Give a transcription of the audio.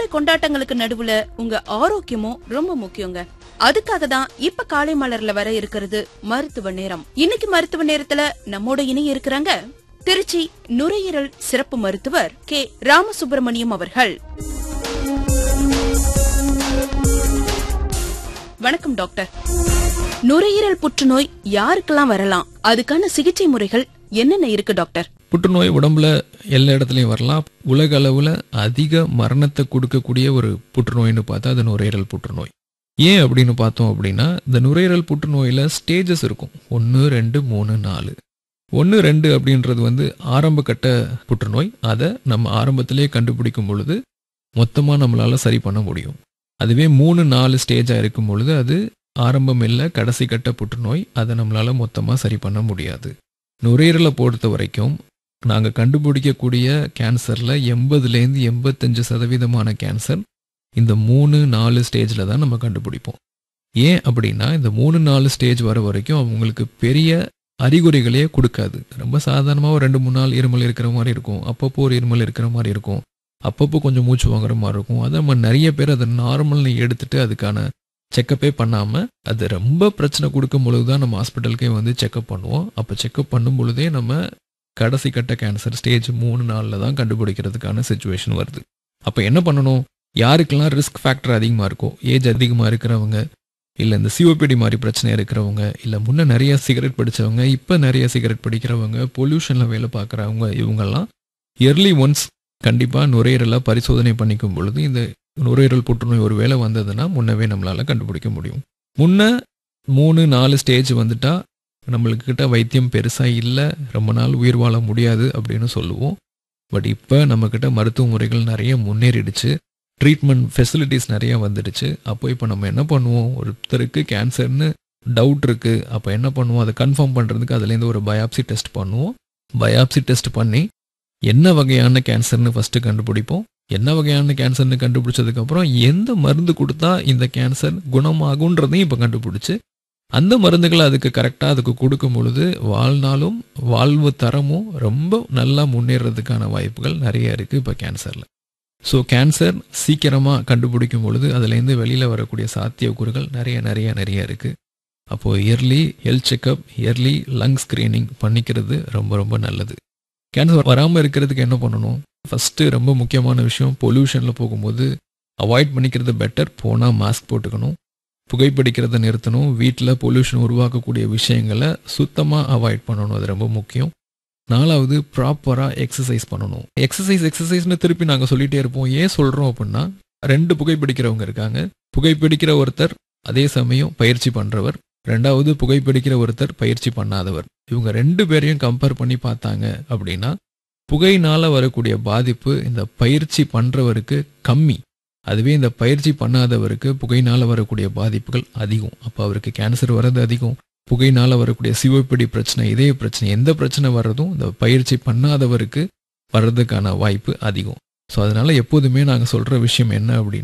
கொண்டாட்டங்களுக்கு நடுவுல உங்க ஆரோக்கியமும் ரொம்ப முக்கியங்க அதுக்காக தான் இப்ப காலை மலர்ல வர இருக்கிறது மருத்துவ நேரம் இன்னைக்கு மருத்துவ நேரத்துல நம்மோட இணைய இருக்கிறாங்க திருச்சி நுரையீரல் சிறப்பு மருத்துவர் கே ராமசுப்பிரமணியம் அவர்கள் வணக்கம் டாக்டர் நுரையீரல் புற்றுநோய் யாருக்கெல்லாம் வரலாம் அதுக்கான சிகிச்சை முறைகள் என்னென்ன இருக்கு டாக்டர் புற்றுநோய் உடம்புல எல்லா இடத்துலையும் வரலாம் உலக அளவில் அதிக மரணத்தை கொடுக்கக்கூடிய ஒரு புற்றுநோய்னு பார்த்தா அது நுரையீரல் புற்றுநோய் ஏன் அப்படின்னு பார்த்தோம் அப்படின்னா இந்த நுரையீரல் புற்றுநோயில் ஸ்டேஜஸ் இருக்கும் ஒன்று ரெண்டு மூணு நாலு ஒன்று ரெண்டு அப்படின்றது வந்து ஆரம்ப கட்ட புற்றுநோய் அதை நம்ம ஆரம்பத்திலே கண்டுபிடிக்கும் பொழுது மொத்தமாக நம்மளால் சரி பண்ண முடியும் அதுவே மூணு நாலு ஸ்டேஜாக இருக்கும் பொழுது அது ஆரம்பம் இல்லை கடைசி கட்ட புற்றுநோய் அதை நம்மளால் மொத்தமாக சரி பண்ண முடியாது நுரையீரலை பொறுத்த வரைக்கும் நாங்கள் கண்டுபிடிக்கக்கூடிய கேன்சரில் எண்பதுலேருந்து எண்பத்தஞ்சு சதவீதமான கேன்சர் இந்த மூணு நாலு ஸ்டேஜில் தான் நம்ம கண்டுபிடிப்போம் ஏன் அப்படின்னா இந்த மூணு நாலு ஸ்டேஜ் வர வரைக்கும் அவங்களுக்கு பெரிய அறிகுறிகளே கொடுக்காது ரொம்ப சாதாரணமாக ஒரு ரெண்டு மூணு நாள் இருமல் இருக்கிற மாதிரி இருக்கும் அப்பப்போ ஒரு இருமல் இருக்கிற மாதிரி இருக்கும் அப்பப்போ கொஞ்சம் மூச்சு வாங்குற மாதிரி இருக்கும் அதை நம்ம நிறைய பேர் அதை நார்மல்னு எடுத்துட்டு அதுக்கான செக்கப்பே பண்ணாமல் அது ரொம்ப பிரச்சனை கொடுக்கும் பொழுது தான் நம்ம ஹாஸ்பிட்டலுக்கே வந்து செக்கப் பண்ணுவோம் அப்போ செக்கப் பண்ணும் பொழுதே நம்ம கடைசி கட்ட கேன்சர் ஸ்டேஜ் மூணு நாளில் தான் கண்டுபிடிக்கிறதுக்கான சுச்சுவேஷன் வருது அப்போ என்ன பண்ணணும் யாருக்கெல்லாம் ரிஸ்க் ஃபேக்டர் அதிகமாக இருக்கோ ஏஜ் அதிகமாக இருக்கிறவங்க இல்லை இந்த சிஓபிடி மாதிரி பிரச்சனை இருக்கிறவங்க இல்லை முன்ன நிறைய சிகரெட் படித்தவங்க இப்போ நிறைய சிகரெட் படிக்கிறவங்க பொல்யூஷனில் வேலை பார்க்குறவங்க இவங்கெல்லாம் இயர்லி ஒன்ஸ் கண்டிப்பாக நுரையீரலை பரிசோதனை பண்ணிக்கும் பொழுது இந்த நுரையீரல் புற்றுநோய் ஒரு வேளை வந்ததுன்னா முன்னவே நம்மளால் கண்டுபிடிக்க முடியும் முன்ன மூணு நாலு ஸ்டேஜ் வந்துட்டா நம்மளுக்கு கிட்ட வைத்தியம் பெருசாக இல்லை ரொம்ப நாள் உயிர் வாழ முடியாது அப்படின்னு சொல்லுவோம் பட் இப்போ நம்மக்கிட்ட மருத்துவ முறைகள் நிறைய முன்னேறிடுச்சு ட்ரீட்மெண்ட் ஃபெசிலிட்டிஸ் நிறைய வந்துடுச்சு அப்போ இப்போ நம்ம என்ன பண்ணுவோம் ஒருத்தருக்கு கேன்சர்னு டவுட் இருக்குது அப்போ என்ன பண்ணுவோம் அதை கன்ஃபார்ம் பண்ணுறதுக்கு அதுலேருந்து ஒரு பயாப்சி டெஸ்ட் பண்ணுவோம் பயாப்சி டெஸ்ட் பண்ணி என்ன வகையான கேன்சர்னு ஃபஸ்ட்டு கண்டுபிடிப்போம் என்ன வகையான கேன்சர்னு கண்டுபிடிச்சதுக்கப்புறம் எந்த மருந்து கொடுத்தா இந்த கேன்சர் குணமாகுன்றதையும் இப்போ கண்டுபிடிச்சு அந்த மருந்துகளை அதுக்கு கரெக்டாக அதுக்கு கொடுக்கும் பொழுது வாழ்நாளும் வாழ்வு தரமும் ரொம்ப நல்லா முன்னேறதுக்கான வாய்ப்புகள் நிறைய இருக்குது இப்போ கேன்சரில் ஸோ கேன்சர் சீக்கிரமாக கண்டுபிடிக்கும் பொழுது அதுலேருந்து வெளியில் வரக்கூடிய சாத்தியக்கூறுகள் நிறைய நிறைய நிறைய இருக்குது அப்போது early health checkup early lung screening பண்ணிக்கிறது ரொம்ப ரொம்ப நல்லது கேன்சர் வராமல் இருக்கிறதுக்கு என்ன பண்ணணும் ஃபஸ்ட்டு ரொம்ப முக்கியமான விஷயம் பொல்யூஷனில் போகும்போது அவாய்ட் பண்ணிக்கிறது பெட்டர் போனால் மாஸ்க் போட்டுக்கணும் புகைப்பிடிக்கிறத நிறுத்தணும் வீட்டில் பொல்யூஷன் உருவாக்கக்கூடிய விஷயங்களை சுத்தமாக அவாய்ட் பண்ணணும் அது ரொம்ப முக்கியம் நாலாவது ப்ராப்பராக எக்ஸசைஸ் பண்ணணும் எக்ஸசைஸ் எக்ஸசைஸ்னு திருப்பி நாங்கள் சொல்லிகிட்டே இருப்போம் ஏன் சொல்கிறோம் அப்படின்னா ரெண்டு புகைப்பிடிக்கிறவங்க இருக்காங்க புகைப்பிடிக்கிற ஒருத்தர் அதே சமயம் பயிற்சி பண்ணுறவர் ரெண்டாவது புகைப்பிடிக்கிற ஒருத்தர் பயிற்சி பண்ணாதவர் இவங்க ரெண்டு பேரையும் கம்பேர் பண்ணி பார்த்தாங்க அப்படின்னா புகையினால வரக்கூடிய பாதிப்பு இந்த பயிற்சி பண்ணுறவருக்கு கம்மி அதுவே இந்த பயிற்சி பண்ணாதவருக்கு புகையினால வரக்கூடிய பாதிப்புகள் அதிகம் அப்போ அவருக்கு கேன்சர் வர்றது அதிகம் புகையினால வரக்கூடிய சிவப்பிடி பிரச்சனை இதய பிரச்சனை எந்த பிரச்சனை வர்றதும் இந்த பயிற்சி பண்ணாதவருக்கு வர்றதுக்கான வாய்ப்பு அதிகம் ஸோ அதனால எப்போதுமே நாங்கள் சொல்கிற விஷயம் என்ன அப்படின்னா